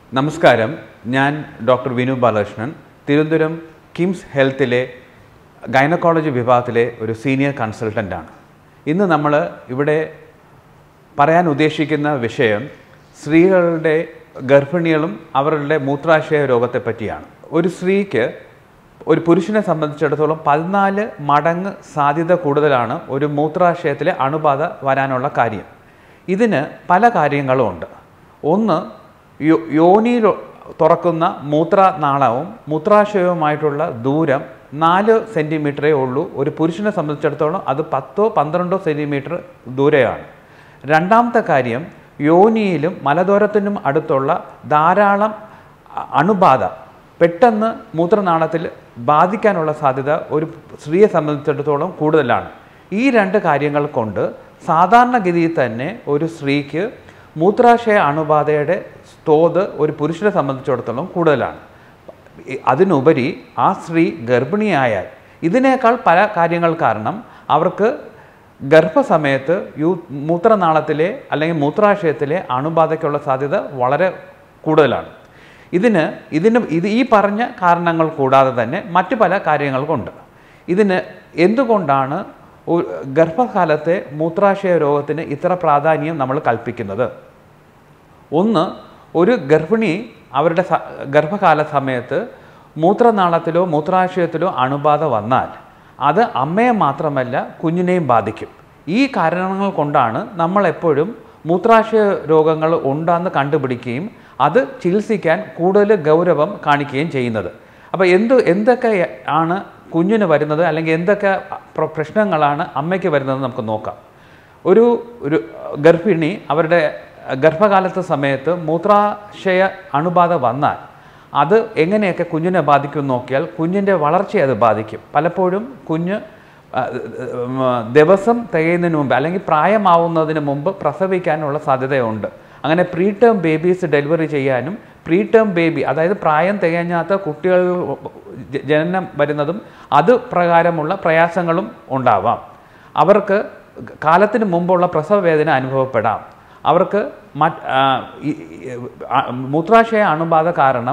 നമസ്കാരം ഞാൻ ഡോക്ടർ വിനു ബാലകൃഷ്ണൻ തിരുവനന്തപുരം കിംസ് ഹെൽത്തിലെ ഗൈനക്കോളജി വിഭാഗത്തിലെ ഒരു സീനിയർ കൺസൾട്ടൻ്റാണ് ഇന്ന് നമ്മൾ ഇവിടെ പറയാൻ ഉദ്ദേശിക്കുന്ന വിഷയം സ്ത്രീകളുടെ ഗർഭിണികളും അവരുടെ മൂത്രാശയ രോഗത്തെ പറ്റിയാണ് ഒരു സ്ത്രീക്ക് ഒരു പുരുഷനെ സംബന്ധിച്ചിടത്തോളം പതിനാല് മടങ്ങ് സാധ്യത കൂടുതലാണ് ഒരു മൂത്രാശയത്തിലെ അണുബാധ വരാനുള്ള കാര്യം ഇതിന് പല കാര്യങ്ങളും ഉണ്ട് ഒന്ന് യോ- യോനിയിൽ തുറക്കുന്ന മൂത്രനാളവും മൂത്രാശയവുമായിട്ടുള്ള ദൂരം നാല് സെൻറ്റിമീറ്ററേ ഉള്ളൂ ഒരു പുരുഷനെ സംബന്ധിച്ചിടത്തോളം അത് പത്തോ പന്ത്രണ്ടോ സെൻറ്റിമീറ്റർ ദൂരെയാണ് രണ്ടാമത്തെ കാര്യം യോനിയിലും മലദോരത്തിനും അടുത്തുള്ള ധാരാളം അ- അണുബാധ പെട്ടെന്ന് മൂത്രനാളത്തിൽ ബാധിക്കാനുള്ള സാധ്യത ഒരു സ്ത്രീയെ സംബന്ധിച്ചിടത്തോളം കൂടുതലാണ് ഈ രണ്ട് കാര്യങ്ങൾ കൊണ്ട് സാധാരണഗതിയിൽ തന്നെ ഒരു സ്ത്രീക്ക് മൂത്രാശയ അണുബാധയുടെ തോത് ഒരു പുരുഷനെ സംബന്ധിച്ചിടത്തോളം കൂടുതലാണ് ഈ- അതിനുപരി ആ സ്ത്രീ ഗർഭിണിയായാൽ ഇതിനേക്കാൾ പല കാര്യങ്ങൾ കാരണം അവർക്ക് ഗർഭസമയത്ത് യൂ മൂത്രനാളത്തിലെ അല്ലെങ്കിൽ മൂത്രാശയത്തിലെ അണുബാധയ്ക്കുള്ള സാധ്യത വളരെ കൂടുതലാണ് ഇതിന് ഇതിന് ഇത് ഈ പറഞ്ഞ കാരണങ്ങൾ കൂടാതെ തന്നെ മറ്റു പല കാര്യങ്ങൾക്കുണ്ട് ഇതിന് എന്തുകൊണ്ടാണ് ഒരു ഗർഭകാലത്തെ മൂത്രാശയ രോഗത്തിന് ഇത്ര പ്രാധാന്യം നമ്മൾ കൽപ്പിക്കുന്നത് ഒന്ന് ഒരു ഗർഭിണി അവരുടെ സ- ഗർഭകാല സമയത്ത് മൂത്രനാളത്തിലോ മൂത്രാശയത്തിലോ അണുബാധ വന്നാൽ അത് അമ്മയെ മാത്രമല്ല കുഞ്ഞിനെയും ബാധിക്കും ഈ കാരണങ്ങൾ കൊണ്ടാണ് നമ്മൾ എപ്പോഴും മൂത്രാശയ രോഗങ്ങൾ ഉണ്ടെന്ന് കണ്ടുപിടിക്കുകയും അത് ചികിത്സിക്കാൻ കൂടുതൽ ഗൗരവം കാണിക്കുകയും ചെയ്യുന്നത് അപ്പോൾ എന്ത് എന്തൊക്കെ ആണ് കുഞ്ഞിന് വരുന്നത് അല്ലെങ്കിൽ എന്തൊക്കെ പ്ര- പ്രശ്നങ്ങളാണ് അമ്മയ്ക്ക് വരുന്നത് നമുക്ക് നോക്കാം ഒരു ഒരു ഗർഭിണി അവരുടെ ഗർഭകാലത്തെ സമയത്ത് മൂത്രാശയ അണുബാധ വന്നാൽ അത് എങ്ങനെയൊക്കെ കുഞ്ഞിനെ ബാധിക്കും എന്ന് നോക്കിയാൽ കുഞ്ഞിൻ്റെ വളർച്ചയെ അത് ബാധിക്കും പലപ്പോഴും കുഞ്ഞ് ആ, ഉം, ദിവസം തികയുന്നതിന് മുമ്പ് അല്ലെങ്കിൽ പ്രായമാവുന്നതിന് മുമ്പ് പ്രസവിക്കാനുള്ള സാധ്യതയുണ്ട് അങ്ങനെ പ്രീ ടേം ബേബീസ് ഡെലിവറി ചെയ്യാനും പ്രീ ടേം ബേബി അതായത് പ്രായം തികഞ്ഞാത്ത കുട്ടികൾ ജ- ജനനം വരുന്നതും അത് പ്രകാരമുള്ള പ്രയാസങ്ങളും ഉണ്ടാവാം അവർക്ക് കാലത്തിന് മുമ്പുള്ള പ്രസവ വേദന അനുഭവപ്പെടാം അവർക്ക് മറ്റ് ആ, ഈ- ഈ- ആ, മൂത്രാശയ അണുബാധ കാരണം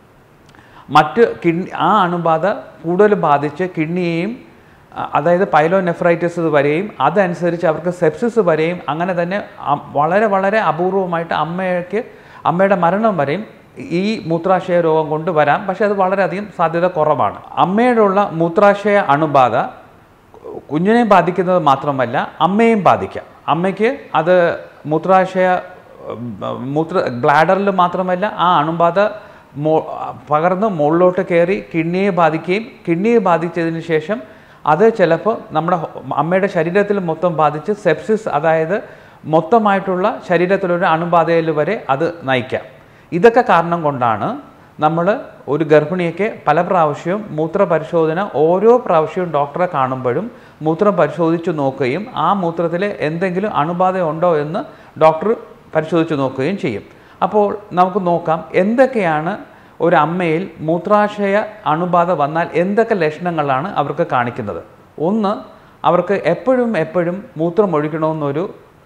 മറ്റ് കിഡ്നി ആ അണുബാധ കൂടുതൽ ബാധിച്ച് കിഡ്നിയെയും ആ, അതായത് പൈലോനെഫ്രൈറ്റിസ് വരെയും അതനുസരിച്ച് അവർക്ക് സെപ്സിസ് വരെയും അങ്ങനെ തന്നെ അ- വളരെ വളരെ അപൂർവമായിട്ട് അമ്മയ്ക്ക് അമ്മയുടെ മരണം വരെയും ഈ മൂത്രാശയ രോഗം കൊണ്ട് വരാം പക്ഷേ അത് വളരെയധികം സാധ്യത കുറവാണ് അമ്മയോടുള്ള മൂത്രാശയ അണുബാധ കുഞ്ഞിനെ ബാധിക്കുന്നത് മാത്രമല്ല അമ്മയെയും ബാധിക്കാം അമ്മയ്ക്ക് അത് മൂത്രാശയ ഉം, മൂത്ര ബ്ലാഡറിൽ മാത്രമല്ല ആ അണുബാധ മോ പകർന്ന് മുകളിലോട്ട് കയറി കിഡ്നിയെ ബാധിക്കുകയും കിഡ്നിയെ ബാധിച്ചതിന് ശേഷം അത് ചിലപ്പോൾ നമ്മുടെ ഹോ- അമ്മയുടെ ശരീരത്തിൽ മൊത്തം ബാധിച്ച് സെപ്സിസ് അതായത് മൊത്തമായിട്ടുള്ള ശരീരത്തിലൊരു അണുബാധയിൽ വരെ അത് നയിക്കാം ഇതൊക്കെ കാരണം കൊണ്ടാണ് നമ്മൾ ഒരു ഗർഭിണിയൊക്കെ പല പ്രാവശ്യവും മൂത്ര പരിശോധന ഓരോ പ്രാവശ്യവും ഡോക്ടറെ കാണുമ്പോഴും മൂത്രം പരിശോധിച്ച് നോക്കുകയും ആ മൂത്രത്തിൽ എന്തെങ്കിലും അണുബാധ ഉണ്ടോ എന്ന് ഡോക്ടർ പരിശോധിച്ച് നോക്കുകയും ചെയ്യും അപ്പോൾ നമുക്ക് നോക്കാം എന്തൊക്കെയാണ് ഒരു അമ്മയിൽ മൂത്രാശയ അണുബാധ വന്നാൽ എന്തൊക്കെ ലക്ഷണങ്ങളാണ് അവർക്ക് കാണിക്കുന്നത് ഒന്ന് അവർക്ക് എപ്പോഴും എപ്പോഴും മൂത്രം ഒഴിക്കണമെന്നൊരു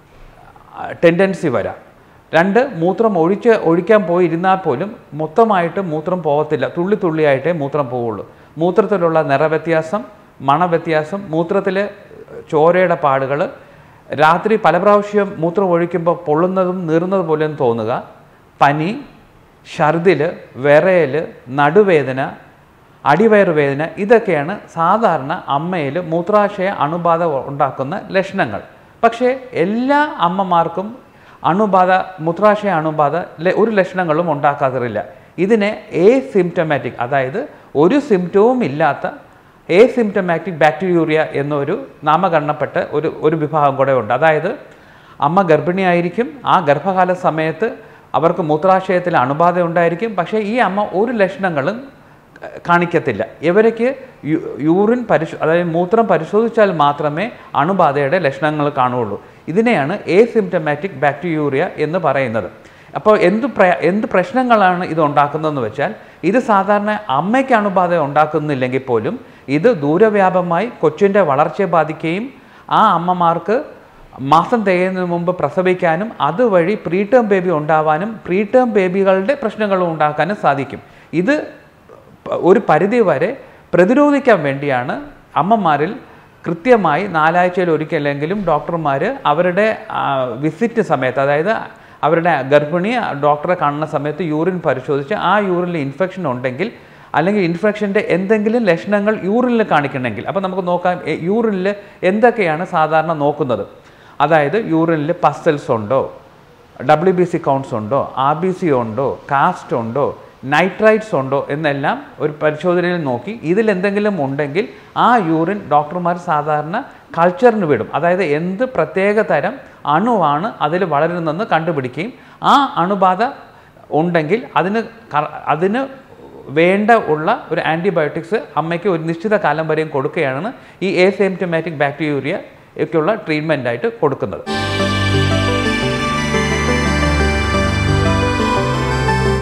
ടെൻഡൻസി വരാം രണ്ട് മൂത്രം ഒഴിച്ച് ഒഴിക്കാൻ പോയി ഇരുന്നാൽ പോലും മൊത്തമായിട്ട് മൂത്രം പോകത്തില്ല തുള്ളി തുള്ളിയായിട്ടേ മൂത്രം പോവുള്ളൂ മൂത്രത്തിലുള്ള നിറവ്യത്യാസം മണവ്യത്യാസം മൂത്രത്തിലെ ചോരയുടെ പാടുകൾ രാത്രി പല പ്രാവശ്യം മൂത്രം ഒഴിക്കുമ്പോൾ പൊള്ളുന്നതും നീറുന്നത് പോലെയും തോന്നുക പനി ഛർദിൽ വിറയൽ നടുവേദന അടിവയറ് വേദന ഇതൊക്കെയാണ് സാധാരണ അമ്മയിൽ മൂത്രാശയ അണുബാധ ഉണ്ടാക്കുന്ന ലക്ഷണങ്ങൾ പക്ഷേ എല്ലാ അമ്മമാർക്കും അണുബാധ മൂത്രാശയ അണുബാധ ല- ഒരു ലക്ഷണങ്ങളും ഉണ്ടാക്കാറില്ല ഇതിനെ എ സിംറ്റമാറ്റിക് അതായത് ഒരു സിംറ്റവും ഇല്ലാത്ത എ സിംറ്റമാറ്റിക് ബാക്ടീരിയൂറിയ എന്നൊരു നാമകരണപ്പെട്ട ഒരു ഒരു വിഭാഗം കൂടെ ഉണ്ട് അതായത് അമ്മ ഗർഭിണിയായിരിക്കും ആ ഗർഭകാല സമയത്ത് അവർക്ക് മൂത്രാശയത്തിൽ അണുബാധ ഉണ്ടായിരിക്കും പക്ഷേ ഈ അമ്മ ഒരു ലക്ഷണങ്ങളും ക- കാണിക്കത്തില്ല ഇവർക്ക് യു- യൂറിൻ പരിശോ അതായത് മൂത്രം പരിശോധിച്ചാൽ മാത്രമേ അണുബാധയുടെ ലക്ഷണങ്ങൾ കാണുകയുള്ളൂ ഇതിനെയാണ് എ സിംറ്റമാറ്റിക് ബാക്ടീരിയൂറിയ എന്ന് പറയുന്നത് അപ്പോൾ എന്ത് പ്ര എന്ത് പ്രശ്നങ്ങളാണ് ഇത് ഉണ്ടാക്കുന്നതെന്ന് വെച്ചാൽ ഇത് സാധാരണ അമ്മയ്ക്ക് അണുബാധ ഉണ്ടാക്കുന്നില്ലെങ്കിൽ പോലും ഇത് ദൂരവ്യാപമായി കൊച്ചിൻ്റെ വളർച്ചയെ ബാധിക്കുകയും ആ അമ്മമാർക്ക് മാസം തികയുന്നതിന് മുമ്പ് പ്രസവിക്കാനും അതുവഴി പ്രീ ടേം ബേബി ഉണ്ടാവാനും പ്രീ ടേം ബേബികളുടെ പ്രശ്നങ്ങളും ഉണ്ടാക്കാനും സാധിക്കും ഇത് പ- ഒരു പരിധി വരെ പ്രതിരോധിക്കാൻ വേണ്ടിയാണ് അമ്മമാരിൽ കൃത്യമായി നാലാഴ്ചയിൽ ഒരിക്കലെങ്കിലും ഡോക്ടർമാർ അവരുടെ വിസിറ്റ് സമയത്ത് അതായത് അവരുടെ ഗർഭിണി ഡോക്ടറെ കാണുന്ന സമയത്ത് യൂറിൻ പരിശോധിച്ച് ആ യൂറിനിൽ ഇൻഫെക്ഷൻ ഉണ്ടെങ്കിൽ അല്ലെങ്കിൽ ഇൻഫെക്ഷൻ്റെ എന്തെങ്കിലും ലക്ഷണങ്ങൾ യൂറിനിൽ കാണിക്കണമെങ്കിൽ അപ്പോൾ നമുക്ക് നോക്കാം എ- യൂറിനിൽ എന്തൊക്കെയാണ് സാധാരണ നോക്കുന്നത് അതായത് യൂറിനിൽ പസൽസ് ഉണ്ടോ ഡബ്ല്യു ബി സി കൗണ്ട്സ് ഉണ്ടോ ആർ ബി സി ഉണ്ടോ കാസ്റ്റ് ഉണ്ടോ നൈട്രൈറ്റ്സ് ഉണ്ടോ എന്നെല്ലാം ഒരു പരിശോധനയിൽ നോക്കി ഇതിൽ എന്തെങ്കിലും ഉണ്ടെങ്കിൽ ആ യൂറിൻ ഡോക്ടർമാർ സാധാരണ കൾച്ചറിന് വിടും അതായത് എന്ത് പ്രത്യേക തരം അണുവാണ് അതിൽ വളരുന്നതെന്ന് കണ്ടുപിടിക്കുകയും ആ അണുബാധ ഉണ്ടെങ്കിൽ അതിന് കറ- അതിന് വേണ്ട ഉള്ള ഒരു ആൻറ്റിബയോട്ടിക്സ് അമ്മയ്ക്ക് ഒരു നിശ്ചിത കാലം വരെയും കൊടുക്കുകയാണ് ഈ എസിംറ്റമാറ്റിക് ബാക്ടീരിയ ഒക്കെയുള്ള ട്രീറ്റ്മെൻ്റ് ആയിട്ട് കൊടുക്കുന്നത്